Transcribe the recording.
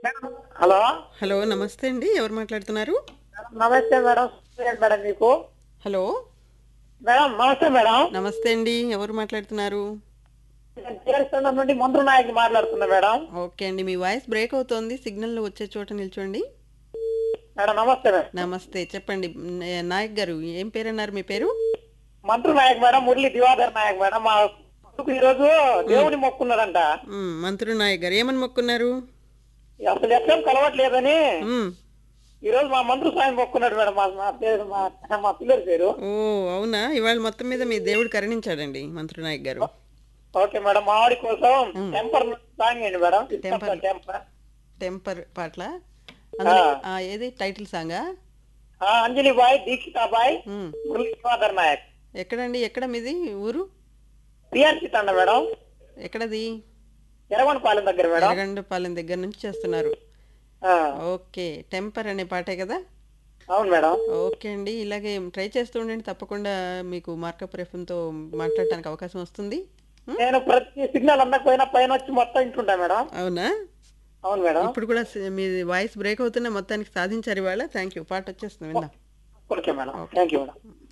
Hello hello నమస్తే అండి ఎవరు మాట్లాడుతున్నారు నమస్తే మేడం ఏంటి మేడం మీకు హలో మేడం నమస్తే మేడం నమస్తే అండి ఎవరు మాట్లాడుతున్నారు నేను చేరుస్తున్న నుండి మంత్రు నాయక్ మాట్లాడుతున్నా మేడం ఓకే అండి మీ వాయిస్ బ్రేక్ అవుతోంది సిగ్నల్ వచ్చే చోట నిల్చోండి మేడం నమస్తే మేడం నమస్తే చెప్పండి న- నాయక్ గారు ఏం పేరు అన్నారు మీ పేరు మంత్రు నాయక్ మేడం మురళి దివాకర్ నాయక్ మేడం మా కొడుకు ఈ రోజు దేవుని మొక్కున్నాడంట మ్, మంత్రి నాయక్ గారు ఏమని మొక్కున్నారు అసలు ఎక్కడ కలవట్లేదని మ్, ఈ రోజు మా మంత్రి స్వామి మొక్కున్నాడు మేడం మా మా పేరు మా మా పిల్లల పేరు ఓ అవునా ఇవాళ మొత్తం మీద మీ దేవుడు కరుణించాడండి మంత్రి నాయక్ గారు ఓకే మేడం మా వాడి కోసం టెంపర్ సాంగ్ అండి మేడం Temper. టెంపర్ టెంపర్ పాటల అందులో ఆ, ఏది టైటిల్ సాంగా ఆ, అంజలి బాయ్ దీక్షిత బాయ్ మ్, మురళి దివాకర్ నాయక్ ఎక్కడండి ఎక్కడ మీది ఊరు టిఆర్సీ తండ మేడం ఎక్కడది ఎరవనపాలెం దగ్గర మేడం ఎరగండపాలెం దగ్గర నుంచి చేస్తున్నారు ఆ, ఓకే టెంపర్ అనే పాటే కదా అవును మేడం ఓకే అండి ఇలాగే ట్రై చేస్తూ ఉండండి తప్పకుండా మీకు మార్కప్ రెఫ్తో మాట్లాడటానికి అవకాశం వస్తుంది ఉం? నేను ప్రతి సిగ్నల్ అందకపోయినా పైన వచ్చి మొత్తం ఇంటుంటా మేడం అవునా అవును మేడం ఇప్పుడు కూడా సి- మీ వాయిస్ బ్రేక్ అవుతున్న మొత్తానికి సాధించారు ఇవాళ థ్యాంక్ యూ పాట వచ్చేస్తుంది విందాం okay madam thank you madam